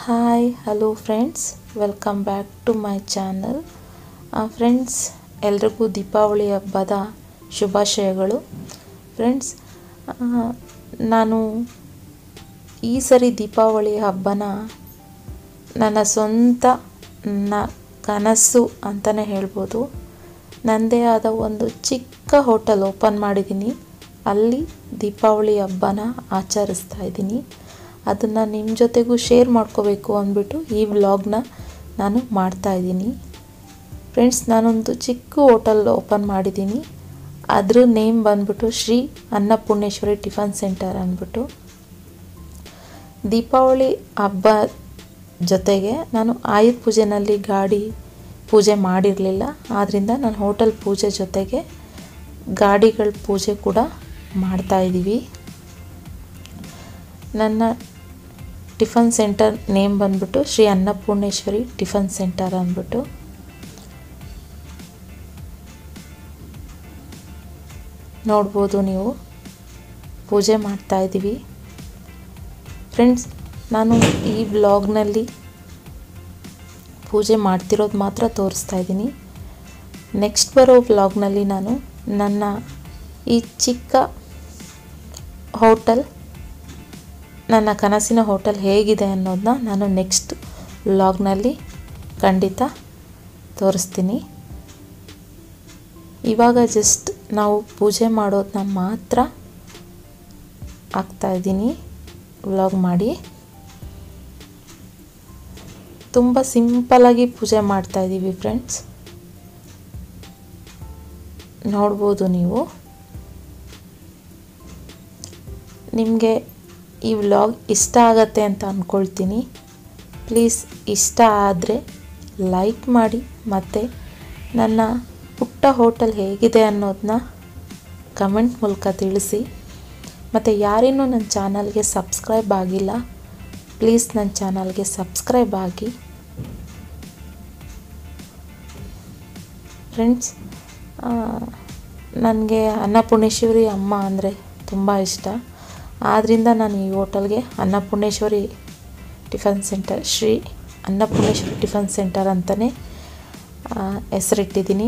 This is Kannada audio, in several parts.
hi hello friends welcome back to my channel friends ಎಲ್ರಿಗೂ ದೀಪಾವಳಿ ಹಬ್ಬದ ಶುಭಾಶಯಗಳು ಫ್ರೆಂಡ್ಸ್ ನಾನು ಈ ಸರಿ ದೀಪಾವಳಿ ಹಬ್ಬನ ನನ್ನ ಸ್ವಂತ ನ ಕನಸು ಅಂತಲೇ ಹೇಳ್ಬೋದು ನನ್ನದೇ ಆದ ಒಂದು ಚಿಕ್ಕ ಹೋಟೆಲ್ ಓಪನ್ ಮಾಡಿದ್ದೀನಿ ಅಲ್ಲಿ ದೀಪಾವಳಿ ಹಬ್ಬನ ಆಚರಿಸ್ತಾ ಇದ್ದೀನಿ ಅದನ್ನು ನಿಮ್ಮ ಜೊತೆಗೂ ಶೇರ್ ಮಾಡ್ಕೋಬೇಕು ಅಂದ್ಬಿಟ್ಟು ಈ ವ್ಲಾಗ್ನ ನಾನು ಮಾಡ್ತಾಯಿದ್ದೀನಿ ಫ್ರೆಂಡ್ಸ್ ನಾನೊಂದು ಚಿಕ್ಕ ಹೋಟೆಲ್ ಓಪನ್ ಮಾಡಿದ್ದೀನಿ ಅದ್ರ ನೇಮ್ ಬಂದ್ಬಿಟ್ಟು ಶ್ರೀ ಅನ್ನಪೂರ್ಣೇಶ್ವರಿ ಟಿಫನ್ ಸೆಂಟರ್ ಅಂದ್ಬಿಟ್ಟು ದೀಪಾವಳಿ ಹಬ್ಬ ಜೊತೆಗೆ ನಾನು ಆಯುಧ ಪೂಜೆನಲ್ಲಿ ಗಾಡಿ ಪೂಜೆ ಮಾಡಿರಲಿಲ್ಲ ಆದ್ದರಿಂದ ನಾನು ಹೋಟೆಲ್ ಪೂಜೆ ಜೊತೆಗೆ ಗಾಡಿಗಳ ಪೂಜೆ ಕೂಡ ಮಾಡ್ತಾಯಿದ್ದೀವಿ ನನ್ನ ಟಿಫನ್ ಸೆಂಟರ್ ನೇಮ್ ಬಂದ್ಬಿಟ್ಟು ಶ್ರೀ ಅನ್ನಪೂರ್ಣೇಶ್ವರಿ ಟಿಫನ್ ಸೆಂಟರ್ ಅಂದ್ಬಿಟ್ಟು ನೋಡ್ಬೋದು ನೀವು ಪೂಜೆ ಮಾಡ್ತಾಯಿದ್ದೀವಿ ಫ್ರೆಂಡ್ಸ್ ನಾನು ಈ ವ್ಲಾಗ್ನಲ್ಲಿ ಪೂಜೆ ಮಾಡ್ತಿರೋದು ಮಾತ್ರ ತೋರಿಸ್ತಾ ಇದ್ದೀನಿ ನೆಕ್ಸ್ಟ್ ಬರೋ ವ್ಲಾಗ್ನಲ್ಲಿ ನಾನು ನನ್ನ ಈ ಚಿಕ್ಕ ಹೋಟೆಲ್ ನನ್ನ ಕನಸಿನ ಹೋಟೆಲ್ ಹೇಗಿದೆ ಅನ್ನೋದನ್ನ ನಾನು ನೆಕ್ಸ್ಟ್ ವ್ಲಾಗ್ನಲ್ಲಿ ಖಂಡಿತ ತೋರಿಸ್ತೀನಿ ಇವಾಗ ಜಸ್ಟ್ ನಾವು ಪೂಜೆ ಮಾಡೋದನ್ನ ಮಾತ್ರ ಹಾಕ್ತಾಯಿದ್ದೀನಿ ವ್ಲಾಗ್ ಮಾಡಿ ತುಂಬ ಸಿಂಪಲಾಗಿ ಪೂಜೆ ಮಾಡ್ತಾಯಿದ್ದೀವಿ ಫ್ರೆಂಡ್ಸ್ ನೋಡ್ಬೋದು ನೀವು ನಿಮಗೆ ಈ ವ್ಲಾಗ್ ಇಷ್ಟ ಆಗತ್ತೆ ಅಂತ ಅಂದ್ಕೊಳ್ತೀನಿ ಪ್ಲೀಸ್ ಇಷ್ಟ ಆದರೆ ಲೈಕ್ ಮಾಡಿ ಮತ್ತು ನನ್ನ ಪುಟ್ಟ ಹೋಟೆಲ್ ಹೇಗಿದೆ ಅನ್ನೋದನ್ನ ಕಮೆಂಟ್ ಮೂಲಕ ತಿಳಿಸಿ ಮತ್ತು ಯಾರೇನೂ ನನ್ನ ಚಾನಲ್ಗೆ ಸಬ್ಸ್ಕ್ರೈಬ್ ಆಗಿಲ್ಲ ಪ್ಲೀಸ್ ನನ್ನ ಚಾನಲ್ಗೆ ಸಬ್ಸ್ಕ್ರೈಬ್ ಆಗಿ ಫ್ರೆಂಡ್ಸ್ ನನಗೆ ಅನ್ನಪೂರ್ಣೇಶ್ವರಿ ಅಮ್ಮ ಅಂದರೆ ತುಂಬ ಇಷ್ಟ ಆದ್ದರಿಂದ ನಾನು ಈ ಹೋಟೆಲ್ಗೆ Annapoorneshwari tiffin centre Shri Annapoorneshwari tiffin centre ಅಂತಲೇ ಹೆಸರಿಟ್ಟಿದ್ದೀನಿ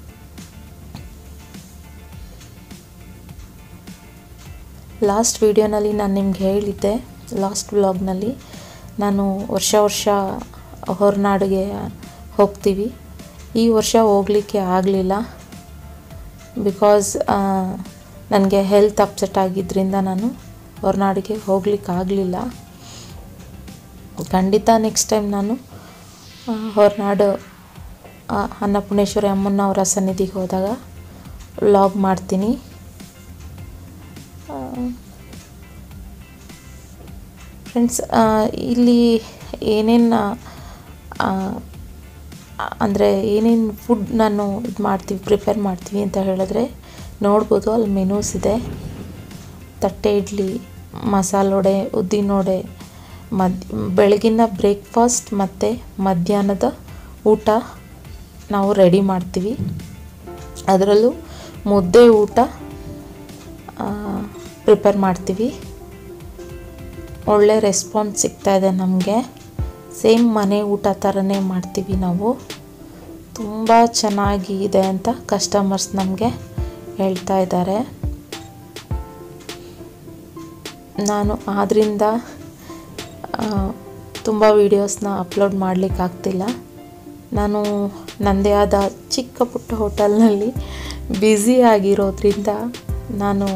ಲಾಸ್ಟ್ ವಿಡಿಯೋನಲ್ಲಿ ನಾನು ನಿಮ್ಗೆ ಹೇಳಿದ್ದೆ ಲಾಸ್ಟ್ ವ್ಲಾಗ್ನಲ್ಲಿ ನಾನು ವರ್ಷ ವರ್ಷ ಹೊರನಾಡಿಗೆ ಹೋಗ್ತೀವಿ ಈ ವರ್ಷ ಹೋಗಲಿಕ್ಕೆ ಆಗಲಿಲ್ಲ ಬಿಕಾಸ್ ನನಗೆ ಹೆಲ್ತ್ ಅಪ್ಸೆಟ್ ಆಗಿದ್ದರಿಂದ ನಾನು ಹೊರನಾಡಿಗೆ ಹೋಗ್ಲಿಕ್ಕೆ ಆಗಲಿಲ್ಲ ಖಂಡಿತ ನೆಕ್ಸ್ಟ್ ಟೈಮ್ ನಾನು ಹೊರನಾಡು ಅನ್ನಪೂರ್ಣೇಶ್ವರಿ ಅಮ್ಮನವರ ಸನ್ನಿಧಿಗೆ ಹೋದಾಗ ವ್ಲಾಗ್ ಮಾಡ್ತೀನಿ ಫ್ರೆಂಡ್ಸ್ ಇಲ್ಲಿ ಏನೇನು ಅಂದರೆ ಏನೇನು ಫುಡ್ ನಾನು ಇದು ಮಾಡ್ತೀವಿ ಪ್ರಿಪೇರ್ ಮಾಡ್ತೀವಿ ಅಂತ ಹೇಳಿದ್ರೆ ನೋಡ್ಬೋದು ಅಲ್ಲಿ ಮೆನೂಸ್ ಇದೆ ತಟ್ಟೆ ಇಡ್ಲಿ ಮಸಾಲೊಡೆ ಉದ್ದಿನೊಡೆ ಮದ್ ಬೆಳಗಿನ ಬ್ರೇಕ್ಫಾಸ್ಟ್ ಮತ್ತು ಮಧ್ಯಾಹ್ನದ ಊಟ ನಾವು ರೆಡಿ ಮಾಡ್ತೀವಿ ಅದರಲ್ಲೂ ಮುದ್ದೆ ಊಟ ಪ್ರಿಪೇರ್ ಮಾಡ್ತೀವಿ ಒಳ್ಳೆ ರೆಸ್ಪಾನ್ಸ್ ಸಿಗ್ತಾಯಿದೆ ನಮಗೆ ಸೇಮ್ ಮನೆ ಊಟ ಥರನೇ ಮಾಡ್ತೀವಿ ನಾವು ತುಂಬ ಚೆನ್ನಾಗಿದೆ ಅಂತ ಕಸ್ಟಮರ್ಸ್ ನಮಗೆ ಹೇಳ್ತಾ ಇದ್ದಾರೆ ನಾನು ಆದ್ದರಿಂದ ತುಂಬ ವೀಡಿಯೋಸ್ನ ಅಪ್ಲೋಡ್ ಮಾಡಲಿಕ್ಕಾಗ್ತಿಲ್ಲ ನಾನು ನನ್ನದೇ ಆದ ಚಿಕ್ಕ ಪುಟ್ಟ ಹೋಟೆಲ್ನಲ್ಲಿ ಬ್ಯುಸಿ ಆಗಿರೋದ್ರಿಂದ ನಾನು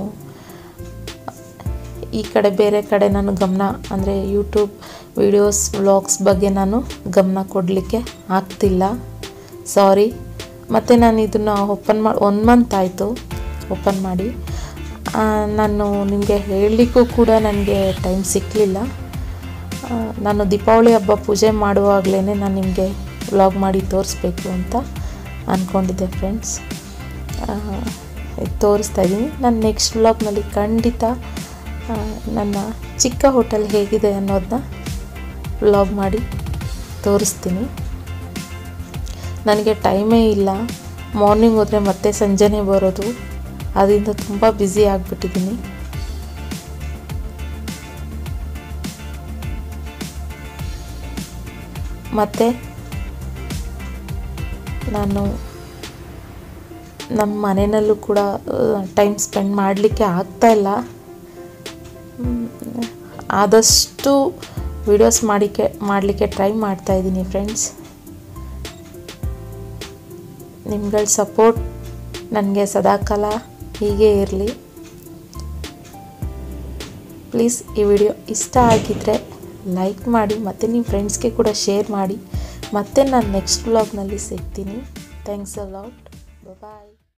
ಈ ಕಡೆ ಬೇರೆ ಕಡೆ ನಾನು ಗಮನ ಅಂದರೆ ಯೂಟ್ಯೂಬ್ ವಿಡಿಯೋಸ್ ವ್ಲಾಗ್ಸ್ ಬಗ್ಗೆ ನಾನು ಗಮನ ಕೊಡಲಿಕ್ಕೆ ಆಗ್ತಿಲ್ಲ ಸಾರಿ ಮತ್ತು ನಾನು ಇದನ್ನು ಓಪನ್ ಮಾಡಿ ಒನ್ ಮಂತ್ ಆಯಿತು ಓಪನ್ ಮಾಡಿ ನಾನು ನಿಮಗೆ ಹೇಳಲಿಕ್ಕೂ ಕೂಡ ನನಗೆ ಟೈಮ್ ಸಿಕ್ಕಲಿಲ್ಲ ನಾನು ದೀಪಾವಳಿ ಹಬ್ಬ ಪೂಜೆ ಮಾಡುವಾಗಲೇ ನಾನು ನಿಮಗೆ ವ್ಲಾಗ್ ಮಾಡಿ ತೋರಿಸ್ಬೇಕು ಅಂತ ಅಂದ್ಕೊಂಡಿದ್ದೆ ಫ್ರೆಂಡ್ಸ್ ತೋರಿಸ್ತಾ ಇದ್ದೀನಿ ನಾನು ನೆಕ್ಸ್ಟ್ ವ್ಲಾಗ್ನಲ್ಲಿ ಖಂಡಿತ ನನ್ನ ಚಿಕ್ಕ ಹೋಟೆಲ್ ಹೇಗಿದೆ ಅನ್ನೋದನ್ನ ವ್ಲಾಗ್ ಮಾಡಿ ತೋರಿಸ್ತೀನಿ ನನಗೆ ಟೈಮೇ ಇಲ್ಲ ಮಾರ್ನಿಂಗ್ ಹೋದರೆ ಮತ್ತೆ ಸಂಜೆನೇ ಬರೋದು ಅದರಿಂದ ತುಂಬ ಬ್ಯುಸಿ ಆಗಿಬಿಟ್ಟಿದ್ದೀನಿ ಮತ್ತು ನಾನು ನಮ್ಮ ಮನೆಯಲ್ಲೂ ಕೂಡ ಟೈಮ್ ಸ್ಪೆಂಡ್ ಮಾಡಲಿಕ್ಕೆ ಆಗ್ತಾಯಿಲ್ಲ ಆದಷ್ಟು ವಿಡಿಯೋಸ್ ಮಾಡಿಕೆ ಮಾಡಲಿಕ್ಕೆ ಟ್ರೈ ಮಾಡ್ತಾಯಿದ್ದೀನಿ ಫ್ರೆಂಡ್ಸ್ ನಿಮ್ಗಳ ಸಪೋರ್ಟ್ ನನಗೆ ಸದಾಕಾಲ ಹೀಗೆ ಇರಲಿ ಪ್ಲೀಸ್ ಈ ವಿಡಿಯೋ ಇಷ್ಟ ಆಗಿದ್ದರೆ ಲೈಕ್ ಮಾಡಿ ಮತ್ತು ನಿಮ್ಮ ಫ್ರೆಂಡ್ಸ್ಗೆ ಕೂಡ ಶೇರ್ ಮಾಡಿ ಮತ್ತೆ ನಾನು ನೆಕ್ಸ್ಟ್ ವ್ಲಾಗ್ನಲ್ಲಿ ಸಿಗ್ತೀನಿ ಥ್ಯಾಂಕ್ಸ್ ಅ ಲಾಟ್ ಬಾಯ್